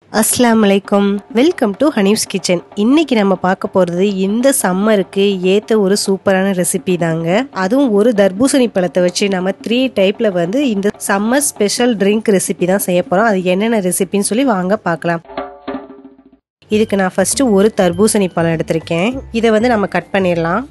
அஸ்ஸலாமு அலைக்கும் welcome to ஹனீப்ஸ் kitchen இன்னைக்கு நம்ம பார்க்க போகிறது இந்த சம்மருக்கு ஏற்ற ஒரு சூப்பரான ரெசிபி தாங்க அதுவும் ஒரு தர்பூசணி பழத்தை வச்சு நம்ம த்ரீ டைப்பில் வந்து இந்த சம்மர் ஸ்பெஷல் ட்ரிங்க் ரெசிபி தான் செய்ய போகிறோம் அது என்னென்ன ரெசிபின்னு சொல்லி வாங்க பார்க்கலாம் இதுக்கு நான் ஃபஸ்ட்டு ஒரு தர்பூசணி பழம் எடுத்திருக்கேன் இதை வந்து நம்ம கட் பண்ணிடலாம்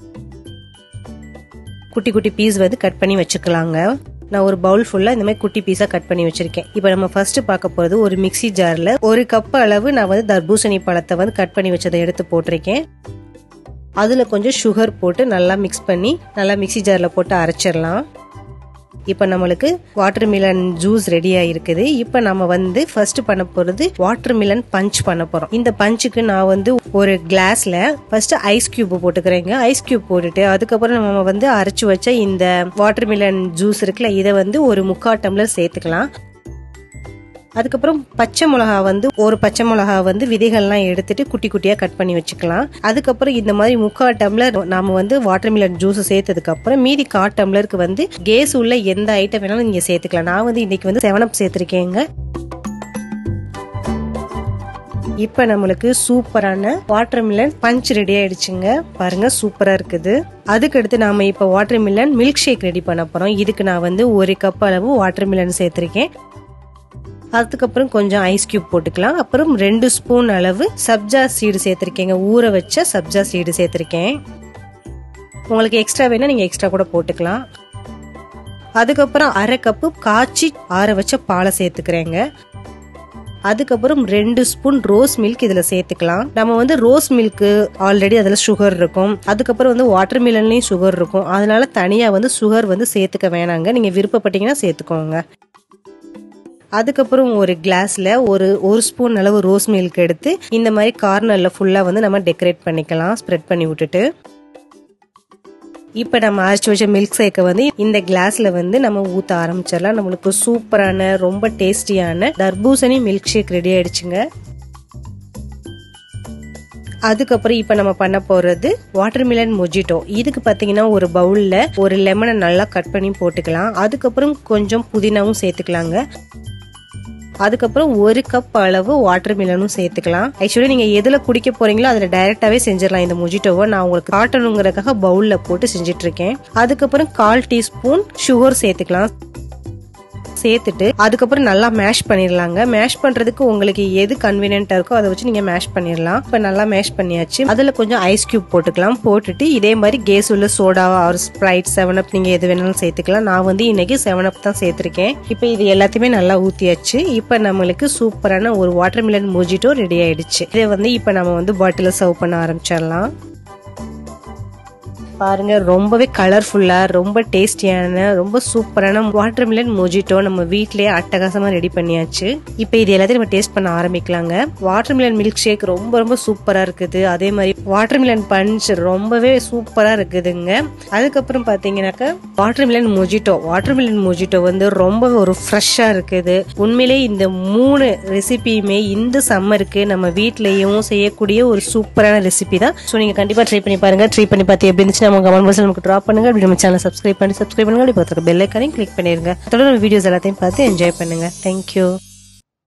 குட்டி குட்டி பீஸ் வந்து கட் பண்ணி வச்சுக்கலாங்க நான் ஒரு பவுல் ஃபுல்லாக இந்த மாதிரி குட்டி பீஸாக கட் பண்ணி வச்சுருக்கேன் இப்போ நம்ம ஃபர்ஸ்ட் பார்க்க போகிறது ஒரு மிக்சி ஜாரில் ஒரு கப் அளவு நான் வந்து தர்பூசணி பழத்தை வந்து கட் பண்ணி வச்சதை எடுத்து போட்டிருக்கேன் அதில் கொஞ்சம் சுகர் போட்டு நல்லா மிக்ஸ் பண்ணி நல்லா மிக்சி ஜாரில் போட்டு அரைச்சிடலாம் இப்போ நம்மளுக்கு வாட்டர் மிலன் ஜூஸ் ரெடியாக இருக்குது இப்போ நம்ம வந்து ஃபர்ஸ்ட் பண்ண போகிறது வாட்டர் மிலன் பஞ்ச் பண்ண போகிறோம் இந்த பஞ்சுக்கு நான் வந்து ஒரு கிளாஸில் ஃபர்ஸ்ட் ஐஸ் கியூப் போட்டுக்கிறேங்க ஐஸ் கியூப் போட்டுட்டு அதுக்கப்புறம் நம்ம வந்து அரைச்சி வச்ச இந்த வாட்டர் மிலன் ஜூஸ் இருக்குல்ல இதை வந்து ஒரு முக்கால் டம்ளர் சேர்த்துக்கலாம் அதுக்கப்புறம் பச்சை மிளகா வந்து ஒரு பச்சை மிளகா வந்து விதைகள்லாம் எடுத்துட்டு குட்டி குட்டியாக கட் பண்ணி வச்சுக்கலாம் அதுக்கப்புறம் இந்த மாதிரி முக்கால் டம்ளர் நாம வந்து வாட்டர் மிலன் ஜூஸ் சேர்த்ததுக்கு அப்புறம் மீதி கால் டம்ளருக்கு வந்து கேஸ் உள்ள எந்த ஐட்டம் வேணாலும் நீங்க சேர்த்துக்கலாம் நான் வந்து இன்னைக்கு வந்து செவனப் சேர்த்திருக்கேங்க இப்போ நம்மளுக்கு சூப்பரான வாட்டர் மிலன் பஞ்ச் ரெடி ஆயிடுச்சுங்க பாருங்க சூப்பரா இருக்குது அதுக்கு அடுத்து நாம இப்போ watermelon milkshake ready பண்ண போறோம் இதுக்கு நான் வந்து ஒரு கப் அளவு வாட்டர் மிலன் சேர்த்திருக்கேன் அதுக்கப்புறம் கொஞ்சம் ஐஸ் கியூப் போட்டுக்கலாம் அப்புறம் ரெண்டு ஸ்பூன் அளவு சப்ஜா சீடு சேர்த்துருக்கேங்க ஊற வச்ச சப்ஜா சீடு சேர்த்துருக்கேன் உங்களுக்கு எக்ஸ்ட்ரா வேணா நீங்கள் எக்ஸ்ட்ரா கூட போட்டுக்கலாம் அதுக்கப்புறம் அரை கப்பு காய்ச்சி ஆற வச்ச பாலை சேர்த்துக்கிறேங்க அதுக்கப்புறம் ரெண்டு ஸ்பூன் ரோஸ் மில்க் இதில் சேர்த்துக்கலாம் நம்ம வந்து ரோஸ் மில்க்கு ஆல்ரெடி அதில் சுகர் இருக்கும் அதுக்கப்புறம் வந்து வாட்டர் மிலன்லேயும் சுகர் இருக்கும் அதனால தனியாக வந்து சுகர் வந்து சேர்த்துக்க வேணாங்க நீங்கள் விருப்பப்பட்டீங்கன்னா சேர்த்துக்கோங்க அதுக்கப்புறம் ஒரு கிளாஸில் ஒரு ஒரு ஸ்பூன் அளவு ரோஸ் மில்க் எடுத்து இந்த மாதிரி கார்னரில் ஃபுல்லாக வந்து நம்ம டெக்கரேட் பண்ணிக்கலாம் ஸ்ப்ரெட் பண்ணி விட்டுட்டு இப்போ நம்ம அரைச்சி வச்ச மில்க் ஷேக்கை வந்து இந்த கிளாஸில் வந்து நம்ம ஊற்ற ஆரம்பிச்சிடலாம் நம்மளுக்கு சூப்பரான ரொம்ப டேஸ்டியான தர்பூசணி மில்க் ஷேக் ரெடி ஆயிடுச்சுங்க அதுக்கப்புறம் இப்போ நம்ம பண்ண போகிறது வாட்டர் மிலன் மொஜிட்டோ இதுக்கு பார்த்தீங்கன்னா ஒரு பவுலில் ஒரு லெமனை நல்லா கட் பண்ணி போட்டுக்கலாம் அதுக்கப்புறம் கொஞ்சம் புதினாவும் சேர்த்துக்கலாங்க அதுக்கப்புறம் ஒரு கப் அளவு வாட்டர் மிலனும் சேர்த்துக்கலாம் ஆக்சுவலி நீங்க எதுல குடிக்க போறீங்களோ அதுல டைரக்டாவே செஞ்சிடலாம் இந்த முஜிட்டோவை நான் உங்களுக்கு காட்டணுங்கிறதுக்காக பவுல்ல போட்டு செஞ்சுட்டு இருக்கேன் அதுக்கப்புறம் கால் டீஸ்பூன் சுகர் சேர்த்துக்கலாம் சேர்த்துட்டு அதுக்கப்புறம் நல்லா மேஷ் பண்ணிடலாங்க மேஷ் பண்றதுக்கு உங்களுக்கு எது கன்வீனியன்ட்டா இருக்கோ அதை வச்சு நீங்க மேஷ் பண்ணிடலாம் இப்போ நல்லா மேஷ் பண்ணியாச்சு அதுல கொஞ்சம் ஐஸ் கியூப் போட்டுக்கலாம் போட்டுட்டு இதே மாதிரி கேஸ் உள்ள soda or Sprite seven up நீங்க எது வேணாலும் சேர்த்துக்கலாம் நான் வந்து இன்னைக்கு செவன் அப் தான் சேர்த்திருக்கேன் இப்போ இது எல்லாத்தையுமே நல்லா ஊத்தியாச்சு இப்போ நம்மளுக்கு சூப்பரான ஒரு வாட்டர் மிலன் மொஜிட்டோ ரெடி ஆயிடுச்சு இதை வந்து இப்போ நம்ம வந்து பாட்டில சர்வ் பண்ண ஆரம்பிச்சிடலாம் பாருங்க ரொம்பவே கலர்ஃபுல்லா ரொம்ப டேஸ்டியான ரொம்ப சூப்பரான வாட்டர் மிலன் மொஜிட்டோ நம்ம வீட்லயே அட்டகாசமா ரெடி பண்ணியாச்சு இப்போ இது எல்லாத்தையும் நம்ம டேஸ்ட் பண்ண ஆரம்பிக்கலாங்க வாட்டர் மிலன் மில்க் ஷேக் ரொம்ப ரொம்ப சூப்பரா இருக்குது அதே மாதிரி வாட்டர் மிலன் பஞ்ச் ரொம்பவே சூப்பரா இருக்குதுங்க அதுக்கப்புறம் பாத்தீங்கன்னாக்கா watermelon mojito watermelon mojito வந்து ரொம்ப ஒரு ஃப்ரெஷ்ஷா இருக்குது உண்மையிலே இந்த மூணு ரெசிபியுமே இந்த சம்மருக்கு நம்ம வீட்லயும் செய்யக்கூடிய ஒரு சூப்பரான ரெசிபி தான் ஸோ நீங்க கண்டிப்பா ட்ரை பண்ணி பாருங்க ட்ரை பண்ணி பார்த்து எப்படி இருந்துச்சு நம்ம கமெண்ட் பாக்ஸ்ல நமக்கு ட்ராப் பண்ணுங்க அப்படி நம்ம சேனல் சப்ஸ்கிரைப் பண்ணி சப்ஸ்கிரைப் பண்ணுங்க அப்படி பார்த்துருக்க பெல் ஐக்கானையும் கிளிக் பண்ணிருங்க தொடர்ந்து வீடியோஸ் எல்லாத்தையும் பார்த்து என்ஜாய் பண்ணுங்க தேங்க்யூ